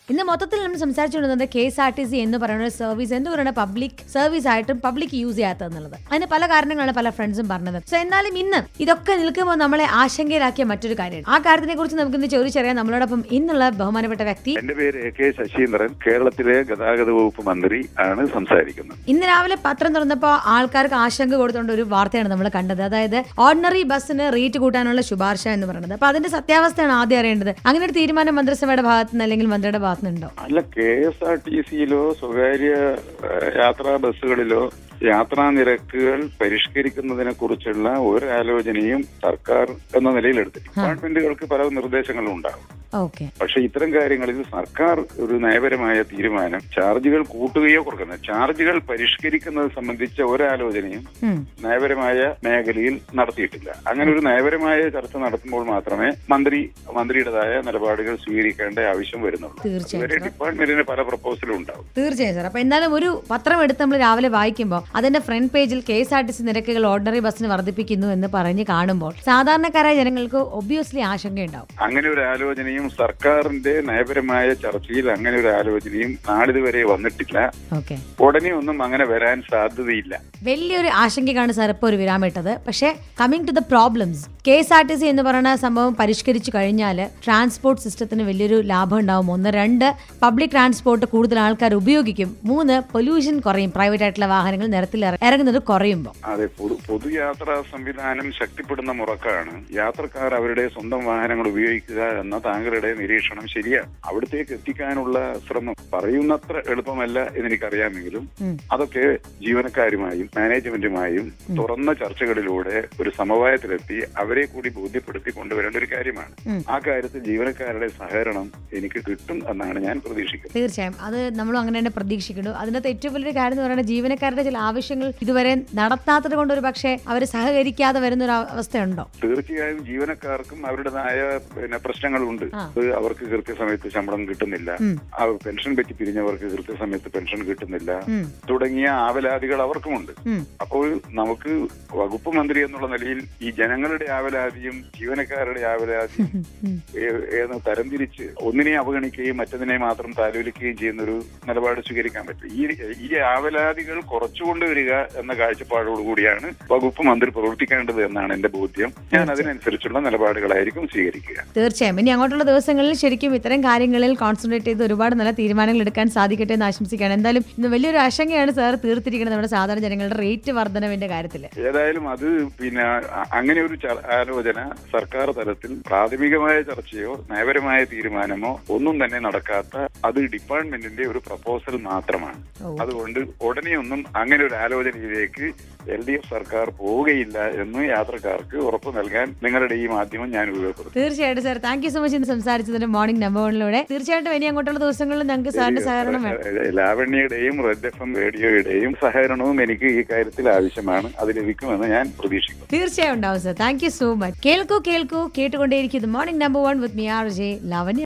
ഇന്ന് മൊത്തത്തിൽ നമ്മൾ സംസാരിച്ചുകൊണ്ടിരുന്നത് K S R T C എന്ന് പറയുന്ന ഒരു സർവീസ് എന്ന് പറയുന്ന പബ്ലിക് സർവീസ് ആയിട്ടും പബ്ലിക് യൂസ് ചെയ്യാത്തതെന്നുള്ളത് അതിന് പല കാരണങ്ങളാണ് പല ഫ്രണ്ട്സും പറഞ്ഞത് സോ എന്നാലും ഇന്ന് ഇതൊക്കെ നിൽക്കുമ്പോൾ നമ്മളെ ആശങ്കയിലാക്കിയ മറ്റൊരു കാര്യമാണ് ആ കാര്യത്തിനെ കുറിച്ച് നമുക്ക് ഇന്ന് ചോദിച്ചറിയാം നമ്മളോടൊപ്പം ഇന്നുള്ള ബഹുമാനപ്പെട്ട വ്യക്തി എന്റെ പേര് എ കെ ശശീന്ദ്രൻ കേരളത്തിലെ ഗതാഗത വകുപ്പ് മന്ത്രി ആണ് സംസാരിക്കുന്നത് ഇന്ന് രാവിലെ പത്രം തുറന്നപ്പോൾ ആൾക്കാർക്ക് ആശങ്ക കൊടുത്തുകൊണ്ട് ഒരു വാർത്തയാണ് നമ്മൾ കണ്ടത് അതായത് ഓർഡിനറി ബസ്സിന് റേറ്റ് കൂട്ടാനുള്ള ശുപാർശ എന്ന് പറയുന്നത് അപ്പൊ അതിന്റെ സത്യാവസ്ഥയാണ് ആദ്യം അറിയേണ്ടത് അങ്ങനെ ഒരു തീരുമാനം മന്ത്രിസഭയുടെ ഭാഗത്ത് നിന്ന് അല്ലെങ്കിൽ മന്ത്രിയുടെ ഭാഗത്ത് നിന്നുണ്ടോ അല്ല കെ എസ് ആർ ടി സിയിലോ സ്വകാര്യ ഏഹ്, യാത്രാ ബസ്സുകളിലോ യാത്രാ നിരക്കുകൾ പരിഷ്കരിക്കുന്നതിനെ കുറിച്ചുള്ള ഒരു ആലോചനയും സർക്കാർ എന്ന നിലയിൽ എടുത്തിട്ടില്ല ഡിപ്പാർട്ട്മെന്റുകൾക്ക് പല നിർദ്ദേശങ്ങളും ഉണ്ടാകും ഓക്കെ പക്ഷെ ഇത്തരം കാര്യങ്ങളിൽ സർക്കാർ ഒരു നയപരമായ തീരുമാനം ചാർജുകൾ കൂട്ടുകയോ കുറയ്ക്കുന്നത് ചാർജുകൾ പരിഷ്കരിക്കുന്നത് സംബന്ധിച്ച ഒരാലോചനയും നയപരമായ മേഖലയിൽ നടത്തിയിട്ടില്ല അങ്ങനെ ഒരു നയപരമായ ചർച്ച നടത്തുമ്പോൾ മാത്രമേ മന്ത്രി മന്ത്രിയുടേതായ നിലപാടുകൾ സ്വീകരിക്കേണ്ട ആവശ്യം വരുന്നുള്ളൂ തീർച്ചയായും ഇതുവരെ ഡിപ്പാർട്ട്മെന്റിന് പല പ്രപ്പോസലും ഉണ്ടാവും തീർച്ചയായും സാർ അപ്പൊ എന്തായാലും ഒരു പത്രം എടുത്ത് നമ്മൾ രാവിലെ വായിക്കുമ്പോൾ അതിന്റെ ഫ്രണ്ട് പേജിൽ K S R T C നിരക്കുകൾ ഓർഡിനറി ബസ്സിന് വർദ്ധിപ്പിക്കുന്നു എന്ന് പറഞ്ഞ് കാണുമ്പോൾ സാധാരണക്കാരായ ജനങ്ങൾക്ക് ഒബ്വിയസ്ലി ആശങ്കയുണ്ടാവും അങ്ങനെ ഒരു ആലോചനയും സർക്കാരിന്റെ നയപരമായ ചർച്ചയിൽ അങ്ങനെ ഒരു ആലോചനയും നാളിതുവരെ വന്നിട്ടില്ല ഓക്കെ ഉടനെ ഒന്നും അങ്ങനെ വരാൻ സാധ്യതയില്ല വലിയൊരു ആശങ്കയ്ക്കാണ് സാർ ഇപ്പോൾ ഒരു വിരാമിട്ടത് പക്ഷേ coming to the problems K S R T C എന്ന് പറയുന്ന സംഭവം പരിഷ്കരിച്ചു കഴിഞ്ഞാൽ ട്രാൻസ്പോർട്ട് സിസ്റ്റത്തിന് വലിയൊരു ലാഭം ഉണ്ടാവും ഒന്ന് രണ്ട് പബ്ലിക് ട്രാൻസ്പോർട്ട് കൂടുതൽ ആൾക്കാർ ഉപയോഗിക്കും മൂന്ന് പൊല്യൂഷൻ കുറയും പ്രൈവറ്റ് ആയിട്ടുള്ള വാഹനങ്ങൾ നിരത്തിൽ ഇറ- ഇറങ്ങുന്നത് കുറയുമ്പോൾ അതെ പൊതു പൊതുയാത്രാ സംവിധാനം ശക്തിപ്പെടുന്ന മുറക്കാണ് യാത്രക്കാർ അവരുടെ സ്വന്തം വാഹനങ്ങൾ ഉപയോഗിക്കുക എന്ന താങ്കളുടെ നിരീക്ഷണം ശരിയാണ് അവിടത്തേക്ക് എത്തിക്കാനുള്ള ശ്രമം പറയുന്നത്ര എളുപ്പമല്ല എന്നെനിക്കറിയാമെങ്കിലും ഉം. അതൊക്കെ ജീവനക്കാരുമായും മാനേജ്മെന്റുമായും തുറന്ന ചർച്ചകളിലൂടെ ഒരു സമവായത്തിലെത്തി അവരെ കൂടി ബോധ്യപ്പെടുത്തി കൊണ്ടുവരേണ്ട ഒരു കാര്യമാണ് ഉം. ആ കാര്യത്തിൽ ജീവനക്കാരുടെ സഹകരണം എനിക്ക് കിട്ടും എന്നാണ് ഞാൻ പ്രതീക്ഷിക്കുന്നത് തീർച്ചയായും അത് നമ്മളും അങ്ങനെ തന്നെ പ്രതീക്ഷിക്കുന്നു അതിനകത്ത് ഏറ്റവും വലിയൊരു കാര്യം എന്ന് പറയുന്നത് ജീവനക്കാരുടെ ചില ആവശ്യങ്ങൾ ഇതുവരെ നടത്താത്തത് കൊണ്ട് ഒരു പക്ഷേ അവർ സഹകരിക്കാതെ വരുന്ന ഒരു അവസ്ഥയുണ്ടോ തീർച്ചയായും ജീവനക്കാർക്കും അവരുടേതായ പിന്നെ പ്രശ്നങ്ങളുണ്ട് ആ. അത് അവർക്ക് കൃത്യസമയത്ത് ശമ്പളം കിട്ടുന്നില്ല ഉം. ആ പെൻഷൻ പറ്റി പിരിഞ്ഞവർക്ക് കൃത്യസമയത്ത് പെൻഷൻ കിട്ടുന്നില്ല ഉം. തുടങ്ങിയ ആവലാതികൾ അവർക്കുമുണ്ട് ഉം. അപ്പോൾ നമുക്ക് വകുപ്പ് മന്ത്രി എന്നുള്ള നിലയിൽ ഈ ജനങ്ങളുടെ ആവലാതിയും ജീവനക്കാരുടെ ആവലാതിയും ഉം. ഏ- ഏന്ന് തരംതിരിച്ച് ഒന്നിനെ അവഗണിക്കുകയും മറ്റതിനെ മാത്രം താലോലിക്കുകയും ചെയ്യുന്ന ഒരു നിലപാട് സ്വീകരിക്കാൻ പറ്റും ഈ ഈ ആവലാതികൾ കുറച്ചുകൊണ്ടുവരിക എന്ന കാഴ്ചപ്പാടോടുകൂടിയാണ് വകുപ്പ് മന്ത്രി പ്രവർത്തിക്കേണ്ടത് എന്നാണ് എന്റെ ബോധ്യം ഞാൻ അതിനനുസരിച്ചുള്ള നിലപാടുകളായിരിക്കും സ്വീകരിക്കുക തീർച്ചയായും ഇനി അങ്ങോട്ടുള്ള ദിവസങ്ങളിൽ ശരിക്കും ഇത്തരം കാര്യങ്ങളിൽ കോൺസെൻട്രേറ്റ് ചെയ്ത് ഒരുപാട് നല്ല തീരുമാനങ്ങൾ എടുക്കാൻ സാധിക്കട്ടെ എന്ന് ആശംസിക്കുകയാണ് എന്തായാലും ഇന്ന് വലിയൊരു ആശങ്കയാണ് സാർ തീർത്തിരിക്കുന്നത് നമ്മുടെ സാധാരണ ജനങ്ങളുടെ റേറ്റ് വർധനവിന്റെ കാര്യത്തിൽ ഏതായാലും അത് പിന്നെ അ- അങ്ങനെ ഒരു ചർ- ആലോചന സർക്കാർ തലത്തിൽ പ്രാഥമികമായ ചർച്ചയോ നയപരമായ തീരുമാനമോ ഒന്നും തന്നെ നടക്കാത്ത അത് ഡിപ്പാർട്ട്മെന്റിന്റെ ഒരു പ്രപ്പോസൽ മാത്രമാണ് ഓ. അതുകൊണ്ട് ഉടനെയൊന്നും അങ്ങനെ ഒരു ആലോചനയിലേക്ക് എൽ ഡി എഫ് സർക്കാർ പോവുകയില്ല എന്ന് യാത്രക്കാർക്ക് ഉറപ്പു നൽകാൻ നിങ്ങളുടെ ഈ മാധ്യമം ഞാൻ ഉപയോഗപ്പെടുത്തും തീർച്ചയായിട്ടും sir thank you so much ഇന്ന് സംസാരിച്ചതിന് മോർണിംഗ് നമ്പർ വണ്ണിലൂടെ തീർച്ചയായിട്ടും ഇനി അങ്ങോട്ടുള്ള ദിവസങ്ങളിൽ ഞങ്ങൾക്ക് സാറിന്റെ സഹകരണം വേണം ലാവണ്യയുടെയും റെഡ് എഫ് എം റേഡിയോയുടെയും സഹകരണവും എനിക്ക് ഈ കാര്യത്തിൽ ആവശ്യമാണ് അത് ലഭിക്കുമെന്ന് ഞാൻ പ്രതീക്ഷിക്കുന്നു തീർച്ചയായും ഉണ്ടാവും sir thank you so much കേൾക്കൂ കേൾക്കൂ കേട്ടുകൊണ്ടേയിരിക്കും morning number one with me R J ലവന്യ